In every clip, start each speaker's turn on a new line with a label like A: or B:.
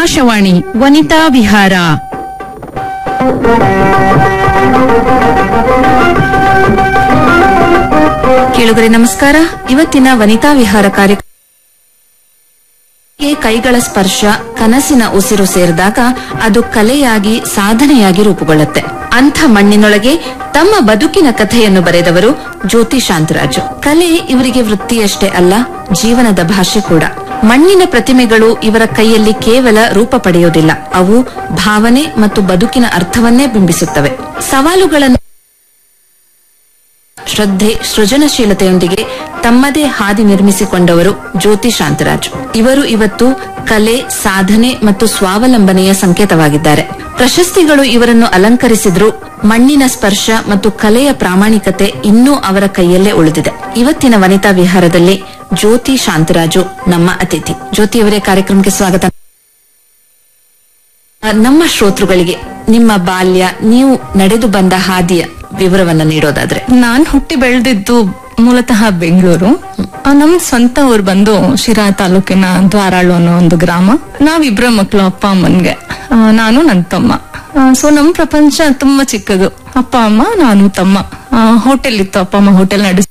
A: ಆಕಾಶವಾಣಿ ವನಿತಾ ವಿಹಾರ
B: ಕೇಳುಗರೆ ನಮಸ್ಕಾರ ಇವತ್ತಿನ ವನಿತಾ ವಿಹಾರ ಕಾರ್ಯಕ್ರಮ ಕೈಗಳ ಸ್ಪರ್ಶ ಕನಸಿನ ಉಸಿರು ಸೇರಿದಾಗ ಅದು ಕಲೆಯಾಗಿ ಸಾಧನೆಯಾಗಿ ರೂಪುಗೊಳ್ಳುತ್ತೆ ಅಂಥ ಮಣ್ಣಿನೊಳಗೆ ತಮ್ಮ ಬದುಕಿನ ಕಥೆಯನ್ನು ಬರೆದವರು ಜ್ಯೋತಿ ಶಾಂತರಾಜು ಕಲೆ ಇವರಿಗೆ ವೃತ್ತಿಯಷ್ಟೇ ಅಲ್ಲ ಜೀವನದ ಭಾಷೆ ಕೂಡ ಮಣ್ಣಿನ ಪ್ರತಿಮೆಗಳು ಇವರ ಕೈಯಲ್ಲಿ ಕೇವಲ ರೂಪ ಪಡೆಯುವುದಿಲ್ಲ ಅವು ಭಾವನೆ ಮತ್ತು ಬದುಕಿನ ಅರ್ಥವನ್ನೇ ಬಿಂಬಿಸುತ್ತವೆ ಸವಾಲುಗಳನ್ನು ಶ್ರದ್ಧೆ ಸೃಜನಶೀಲತೆಯೊಂದಿಗೆ ತಮ್ಮದೇ ಹಾದಿ ನಿರ್ಮಿಸಿಕೊಂಡವರು ಜ್ಯೋತಿ ಶಾಂತರಾಜ್ ಇವರು ಇವತ್ತು ಕಲೆ ಸಾಧನೆ ಮತ್ತು ಸ್ವಾವಲಂಬನೆಯ ಸಂಕೇತವಾಗಿದ್ದಾರೆ ಪ್ರಶಸ್ತಿಗಳು ಇವರನ್ನು ಅಲಂಕರಿಸಿದ್ರು ಮಣ್ಣಿನ ಸ್ಪರ್ಶ ಮತ್ತು ಕಲೆಯ ಪ್ರಾಮಾಣಿಕತೆ ಇನ್ನೂ ಅವರ ಕೈಯಲ್ಲೇ ಉಳಿದಿದೆ ಇವತ್ತಿನ ವನಿತಾ ವಿಹಾರದಲ್ಲಿ ಜ್ಯೋತಿ ಶಾಂತರಾಜು ನಮ್ಮ ಅತಿಥಿ ಜ್ಯೋತಿಯವರೇ ಕಾರ್ಯಕ್ರಮಕ್ಕೆ ಸ್ವಾಗತ ಆ, ನಮ್ಮ ಶ್ರೋತೃಗಳಿಗೆ ನಿಮ್ಮ ಬಾಲ್ಯ ನೀವು ನಡೆದು ಬಂದ ಹಾದಿಯ ವಿವರವನ್ನ ನೀಡೋದಾದ್ರೆ
C: ನಾನ್ ಹುಟ್ಟಿ ಬೆಳೆದಿದ್ದು ಮೂಲತಃ ಬೆಂಗಳೂರು ಆ, ನಮ್ ಸ್ವಂತ ಊರ್ ಬಂದು ಶಿರಾ ತಾಲೂಕಿನ ದ್ವಾರಾಳು ಅನ್ನೋ ಒಂದು ಗ್ರಾಮ ನಾವಿಬ್ರ ಮಕ್ಳು ಅಪ್ಪ ಅಮ್ಮನ್ಗೆ ಆ, ನಾನು ನನ್ ತಮ್ಮ ಸೊ ನಮ್ ಪ್ರಪಂಚ ತುಂಬಾ ಚಿಕ್ಕದು ಅಪ್ಪ ಅಮ್ಮ ನಾನು ತಮ್ಮ ಹೋಟೆಲ್ ಇತ್ತು ಅಪ್ಪ ಅಮ್ಮ ಹೋಟೆಲ್ ನಡೆಸ್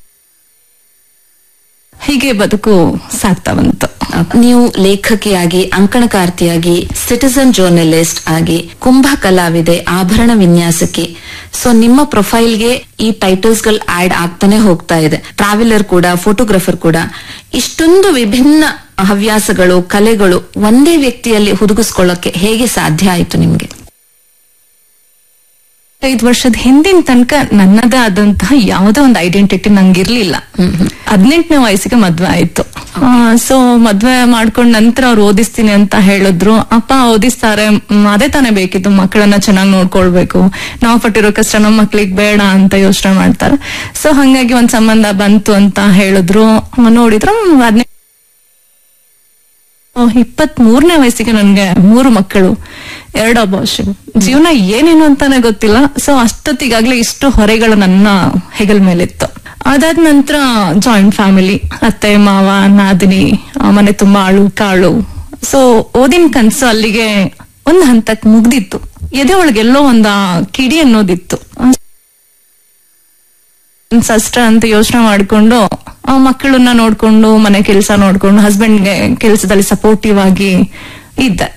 C: ಹೀಗೆ ಬದುಕು ಸಾಗ್ತಾ ಬಂತು
B: ನೀವು ಲೇಖಕಿಯಾಗಿ ಅಂಕಣಕಾರ್ತಿಯಾಗಿ ಸಿಟಿಸನ್ ಜರ್ನಲಿಸ್ಟ್ ಆಗಿ ಕುಂಭ ಕಲಾವಿದೆ ಆಭರಣ ವಿನ್ಯಾಸಕಿ ಸೊ ನಿಮ್ಮ ಪ್ರೊಫೈಲ್ಗೆ ಈ ಟೈಟಲ್ಸ್ ಗಳು ಆಡ್ ಆಗ್ತಾನೆ ಹೋಗ್ತಾ ಇದೆ ಟ್ರಾವೆಲರ್ ಕೂಡ ಫೋಟೋಗ್ರಫರ್ ಕೂಡ ಇಷ್ಟೊಂದು ವಿಭಿನ್ನ ಹವ್ಯಾಸಗಳು ಕಲೆಗಳು ಒಂದೇ ವ್ಯಕ್ತಿಯಲ್ಲಿ ಹುದುಗಿಸ್ಕೊಳ್ಳೋಕೆ ಹೇಗೆ ಸಾಧ್ಯ ಆಯ್ತು ನಿಮ್ಗೆ
C: ಐದು ವರ್ಷದ ಹಿಂದಿನ ತನಕ ನನ್ನದೇ ಆದಂತಹ ಯಾವುದೇ ಒಂದು ಐಡೆಂಟಿಟಿ ನಂಗಿರ್ಲಿಲ್ಲ ಹದಿನೆಂಟನೇ ವಯಸ್ಸಿಗೆ ಮದ್ವೆ ಆಯ್ತು ಸೊ ಮದ್ವೆ ಮಾಡ್ಕೊಂಡ್ ನಂತರ ಅವ್ರು ಓದಿಸ್ತೀನಿ ಅಂತ ಹೇಳಿದ್ರು ಅಪ್ಪ ಓದಿಸ್ತಾರೆ ಮ್, ಅದೇ ತಾನೇ ಬೇಕಿತ್ತು ಮಕ್ಕಳನ್ನ ಚೆನ್ನಾಗಿ ನೋಡ್ಕೊಳ್ಬೇಕು ನಾವು ಪಟ್ಟಿರೋ ಕಷ್ಟ ನಮ್ಮ ಮಕ್ಳಿಗೆ ಬೇಡ ಅಂತ ಯೋಚನೆ ಮಾಡ್ತಾರೆ ಸೊ ಹಂಗಾಗಿ ಒಂದ್ ಸಂಬಂಧ ಬಂತು ಅಂತ ಹೇಳಿದ್ರು ನೋಡಿದ್ರು ಹದಿನೈದು ಇಪ್ಪತ್ ಮೂರನೇ ವಯಸ್ಸಿಗೆ ನನ್ಗೆ ಮೂರು ಮಕ್ಕಳು ಎರಡು ಅಬಾರ್ಷನ್ ಜೀವನ ಏನೇನು ಅಂತಾನೆ ಗೊತ್ತಿಲ್ಲ ಸೊ ಅಷ್ಟೊತ್ತಿಗಾಗ್ಲೇ ಇಷ್ಟು ಹೊರೆಗಳು ನನ್ನ ಹೆಗಲ ಮೇಲಿತ್ತು ಅದಾದ ನಂತರ ಜಾಯಿಂಟ್ ಫ್ಯಾಮಿಲಿ ಅತ್ತೆ ಮಾವ ನಾದಿನಿ ಆ, ಮನೆ ತುಂಬಾ ಆಳು ಕಾಳು ಸೊ ಓದಿನ ಕನ್ಸು ಅಲ್ಲಿಗೆ ಒಂದ್ ಹಂತಕ್ ಮುಗ್ದಿತ್ತು ಎದೆ ಒಳಗೆಲ್ಲೋ ಒಂದ ಕಿಡಿ ಅನ್ನೋದಿತ್ತು ಸಸ್ಟ ಅಂತ ಯೋಚನೆ ಮಾಡ್ಕೊಂಡು ಆ ಮಕ್ಕಳನ್ನ ನೋಡ್ಕೊಂಡು ಮನೆ ಕೆಲಸ ನೋಡ್ಕೊಂಡು ಹಸ್ಬೆಂಡ್ಗೆ ಕೆಲಸದಲ್ಲಿ ಸಪೋರ್ಟಿವ್ ಆಗಿ ಇದ್ದೆ